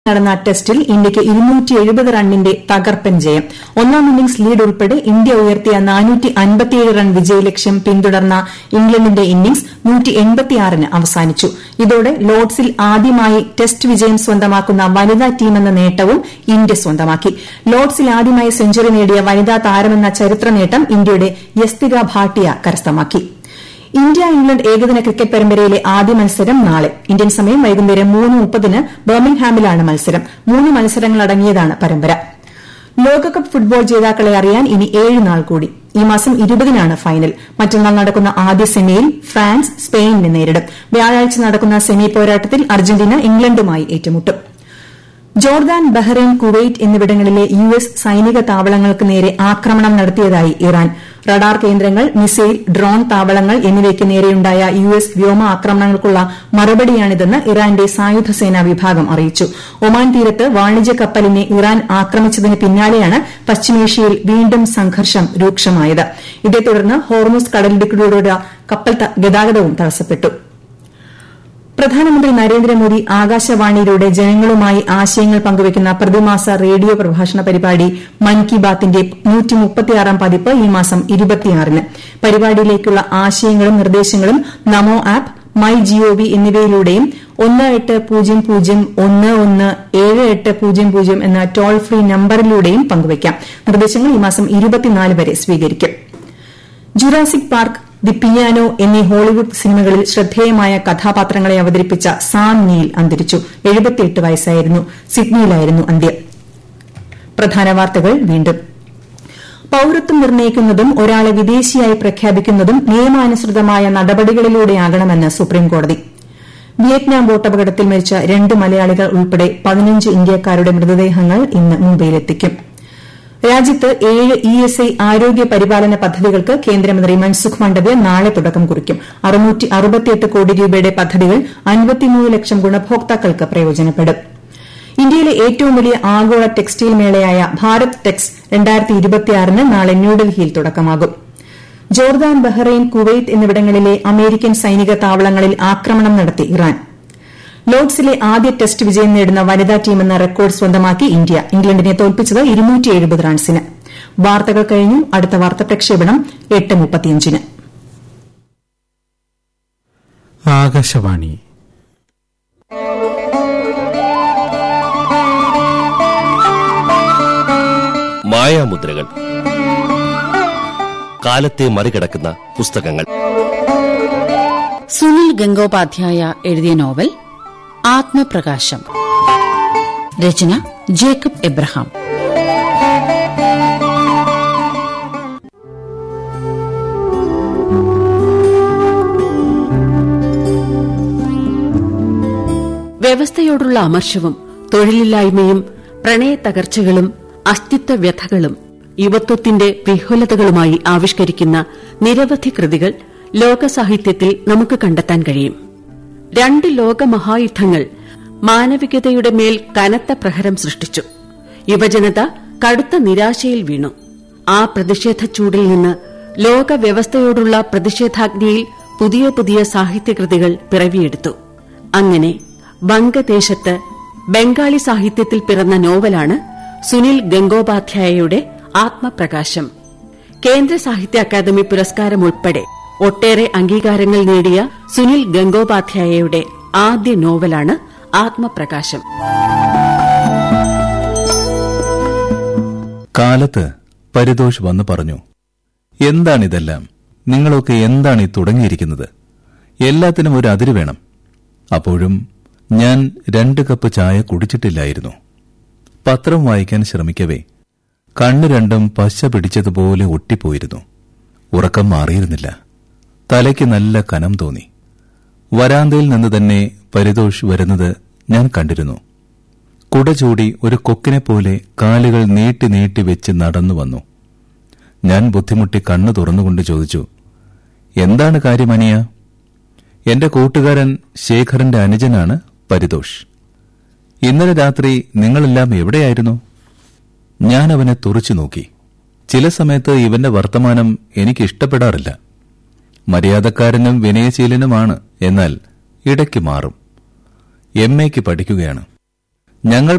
നടന്ന ടെസ്റ്റിൽ ഇന്ത്യയ്ക്ക് ഇരുന്നൂറ്റി എഴുപത് റണ്ണിന്റെ തകർപ്പൻ ജയം ഒന്നാം ഇന്നിംഗ്സ് ലീഡ് ഉൾപ്പെടെ ഇന്ത്യ ഉയർത്തിയ നാനൂറ്റി അൻപത്തിയേഴ് റൺ വിജയലക്ഷ്യം പിന്തുടർന്ന ഇംഗ്ലണ്ടിന്റെ ഇന്നിംഗ്സ് നൂറ്റി എൺപത്തിയാറിന് അവസാനിച്ചു ഇതോടെ ലോർഡ്സിൽ ആദ്യമായി ടെസ്റ്റ് വിജയം സ്വന്തമാക്കുന്ന വനിതാ ടീമെന്ന നേട്ടവും ഇന്ത്യ സ്വന്തമാക്കി ലോർഡ്സിൽ ആദ്യമായി സെഞ്ചുറി നേടിയ വനിതാ താരമെന്ന ചരിത്ര നേട്ടം ഇന്ത്യയുടെ യസ്തിക ഭാട്ടിയ കരസ്ഥമാക്കി ഇന്ത്യ ഇംഗ്ലണ്ട് ഏകദിന ക്രിക്കറ്റ് പരമ്പരയിലെ ആദ്യ മത്സരം നാളെ ഇന്ത്യൻ സമയം വൈകുന്നേരം മൂന്ന് മുപ്പതിന് ബർമിംഗ്ഹാമിലാണ് മത്സരം മൂന്ന് മത്സരങ്ങളടങ്ങിയതാണ് പരമ്പര ലോകകപ്പ് ഫുട്ബോൾ ജേതാക്കളെ അറിയാൻ ഇനി ഏഴ് നാൾ കൂടി ഈ മാസം ഇരുപതിനാണ് ഫൈനൽ മറ്റന്നാൾ നടക്കുന്ന ആദ്യ സെമിയിൽ ഫ്രാൻസ് സ്പെയിനിനെ നേരിടും വ്യാഴാഴ്ച നടക്കുന്ന സെമി പോരാട്ടത്തിൽ അർജന്റീന ഇംഗ്ലണ്ടുമായി ഏറ്റുമുട്ടും ജോർദാൻ ബഹ്റൈൻ കുവൈറ്റ് എന്നിവിടങ്ങളിലെ യു എസ് സൈനിക താവളങ്ങൾക്ക് നേരെ ആക്രമണം നടത്തിയതായി ഇറാൻ റഡാർ കേന്ദ്രങ്ങൾ മിസൈൽ ഡ്രോൺ താവളങ്ങൾ എന്നിവയ്ക്ക് നേരെയുണ്ടായ യു എസ് വ്യോമ ആക്രമണങ്ങൾക്കുള്ള മറുപടിയാണിതെന്ന് ഇറാന്റെ സായുധ സേനാ വിഭാഗം അറിയിച്ചു ഒമാൻ തീരത്ത് വാണിജ്യ കപ്പലിനെ ഇറാൻ ആക്രമിച്ചതിന് പിന്നാലെയാണ് പശ്ചിമേഷ്യയിൽ വീണ്ടും സംഘർഷം രൂക്ഷമായത് ഇതേ തുടർന്ന് ഹോർമുസ് കടലിടുക്കിലൂടെയുള്ള കപ്പൽ ഗതാഗതവും തടസ്സപ്പെട്ടു പ്രധാനമന്ത്രി നരേന്ദ്രമോദി ആകാശവാണിയിലൂടെ ജനങ്ങളുമായി ആശയങ്ങൾ പങ്കുവയ്ക്കുന്ന പ്രതിമാസ റേഡിയോ പ്രഭാഷണ പരിപാടി മൻ കി ബാത്തിന്റെ പതിപ്പ് ഈ മാസം ഇരുപത്തിയാറിന് പരിപാടിയിലേക്കുള്ള ആശയങ്ങളും നിർദ്ദേശങ്ങളും നമോ ആപ്പ് മൈ ജിഒവി എന്നിവയിലൂടെയും ഒന്ന് എട്ട് പൂജ്യം പൂജ്യം ഒന്ന് ഒന്ന് ഏഴ് എട്ട് പൂജ്യം പൂജ്യം എന്ന ടോൾ ഫ്രീ നമ്പറിലൂടെയും പങ്കുവയ്ക്കാം നിർദ്ദേശങ്ങൾ ഈ മാസം ഇരുപത്തിനാല് വരെ സ്വീകരിക്കും ജുറാസിക് പാർക്ക് ദി പിയാനോ എന്നീ ഹോളിവുഡ് സിനിമകളിൽ ശ്രദ്ധേയമായ കഥാപാത്രങ്ങളെ അവതരിപ്പിച്ച സാം നീൽ അന്തരിച്ചു വയസ്സായിരുന്നു സിഡ്നിയിലായിരുന്നു അന്ത്യം പ്രധാന വാർത്തകൾ വീണ്ടും പൌരത്വം നിർണ്ണയിക്കുന്നതും ഒരാളെ വിദേശിയായി പ്രഖ്യാപിക്കുന്നതും നിയമാനുസൃതമായ നടപടികളിലൂടെയാകണമെന്ന് സുപ്രീംകോടതി വിയറ്റ്നാം ബോട്ടപകടത്തിൽ മരിച്ച രണ്ട് മലയാളികൾ ഉൾപ്പെടെ പതിനഞ്ച് ഇന്ത്യക്കാരുടെ മൃതദേഹങ്ങൾ ഇന്ന് മുംബൈയിലെത്തിക്കും രാജ്യത്ത് ഏഴ് ഇ എസ് ഐ ആരോഗ്യ പരിപാലന പദ്ധതികൾക്ക് കേന്ദ്രമന്ത്രി മൻസുഖ് മണ്ഡവ്യ നാളെ തുടക്കം കുറിക്കും കോടി രൂപയുടെ പദ്ധതികൾ അൻപത്തിമൂന്ന് ലക്ഷം ഗുണഭോക്താക്കൾക്ക് പ്രയോജനപ്പെടും ഇന്ത്യയിലെ ഏറ്റവും വലിയ ആഗോള ടെക്സ്റ്റൈൽ മേളയായ ഭാരത് ടെക്സ് ന് നാളെ ന്യൂഡൽഹിയിൽ തുടക്കമാകും ജോർദാൻ ബഹ്റൈൻ കുവൈറ്റ് എന്നിവിടങ്ങളിലെ അമേരിക്കൻ സൈനിക താവളങ്ങളിൽ ആക്രമണം നടത്തി ഇറാൻ ലോർഡ്സിലെ ആദ്യ ടെസ്റ്റ് വിജയം നേടുന്ന വനിതാ ടീമെന്ന റെക്കോർഡ് സ്വന്തമാക്കി ഇന്ത്യ ഇംഗ്ലണ്ടിനെ തോൽപ്പിച്ചത് റൺസിന് വാർത്തകൾ കഴിഞ്ഞു അടുത്ത വാർത്ത പ്രക്ഷേപണം എട്ട് മുപ്പത്തിയഞ്ചിന് ആകാശവാണി മായാമുദ്രകൾ കാലത്തെ മറികടക്കുന്ന പുസ്തകങ്ങൾ സുനിൽ ഗംഗോപാധ്യായ എഴുതിയ നോവൽ ആത്മപ്രകാശം രചന ജേക്കബ് എബ്രഹാം വ്യവസ്ഥയോടുള്ള അമർഷവും തൊഴിലില്ലായ്മയും പ്രണയ തകർച്ചകളും അസ്തിത്വ വ്യഥകളും യുവത്വത്തിന്റെ വിഹുലതകളുമായി ആവിഷ്കരിക്കുന്ന നിരവധി കൃതികൾ ലോകസാഹിത്യത്തിൽ നമുക്ക് കണ്ടെത്താൻ കഴിയും രണ്ട് ലോകമഹായുദ്ധങ്ങൾ മാനവികതയുടെ മേൽ കനത്ത പ്രഹരം സൃഷ്ടിച്ചു യുവജനത കടുത്ത നിരാശയിൽ വീണു ആ പ്രതിഷേധ ചൂടിൽ നിന്ന് ലോകവ്യവസ്ഥയോടുള്ള പ്രതിഷേധാഗ്നിയിൽ പുതിയ പുതിയ സാഹിത്യകൃതികൾ പിറവിയെടുത്തു അങ്ങനെ വംഗദേശത്ത് ബംഗാളി സാഹിത്യത്തിൽ പിറന്ന നോവലാണ് സുനിൽ ഗംഗോപാധ്യായയുടെ ആത്മപ്രകാശം കേന്ദ്ര സാഹിത്യ അക്കാദമി പുരസ്കാരം ഉൾപ്പെടെ ഒട്ടേറെ അംഗീകാരങ്ങൾ നേടിയ സുനിൽ ഗംഗോപാധ്യായയുടെ ആദ്യ നോവലാണ് ആത്മപ്രകാശം കാലത്ത് പരിതോഷ് വന്നു പറഞ്ഞു എന്താണിതെല്ലാം നിങ്ങളൊക്കെ എന്താണ് ഈ തുടങ്ങിയിരിക്കുന്നത് എല്ലാത്തിനും ഒരു അതിര് വേണം അപ്പോഴും ഞാൻ രണ്ട് കപ്പ് ചായ കുടിച്ചിട്ടില്ലായിരുന്നു പത്രം വായിക്കാൻ ശ്രമിക്കവേ കണ്ണു രണ്ടും പശ പിടിച്ചതുപോലെ ഒട്ടിപ്പോയിരുന്നു ഉറക്കം മാറിയിരുന്നില്ല തലയ്ക്ക് നല്ല കനം തോന്നി വരാന്തയിൽ നിന്ന് തന്നെ പരിതോഷ് വരുന്നത് ഞാൻ കണ്ടിരുന്നു കുട ചൂടി ഒരു കൊക്കിനെപ്പോലെ കാലുകൾ നീട്ടി നീട്ടി വെച്ച് നടന്നു വന്നു ഞാൻ ബുദ്ധിമുട്ടി കണ്ണു തുറന്നുകൊണ്ട് ചോദിച്ചു എന്താണ് കാര്യമനിയ എന്റെ കൂട്ടുകാരൻ ശേഖരന്റെ അനുജനാണ് പരിതോഷ് ഇന്നലെ രാത്രി നിങ്ങളെല്ലാം എവിടെയായിരുന്നു ഞാൻ അവനെ തുറച്ചു നോക്കി ചില സമയത്ത് ഇവന്റെ വർത്തമാനം എനിക്ക് ഇഷ്ടപ്പെടാറില്ല മര്യാദക്കാരനും വിനയശീലനുമാണ് എന്നാൽ ഇടയ്ക്ക് മാറും എം എക്ക് പഠിക്കുകയാണ് ഞങ്ങൾ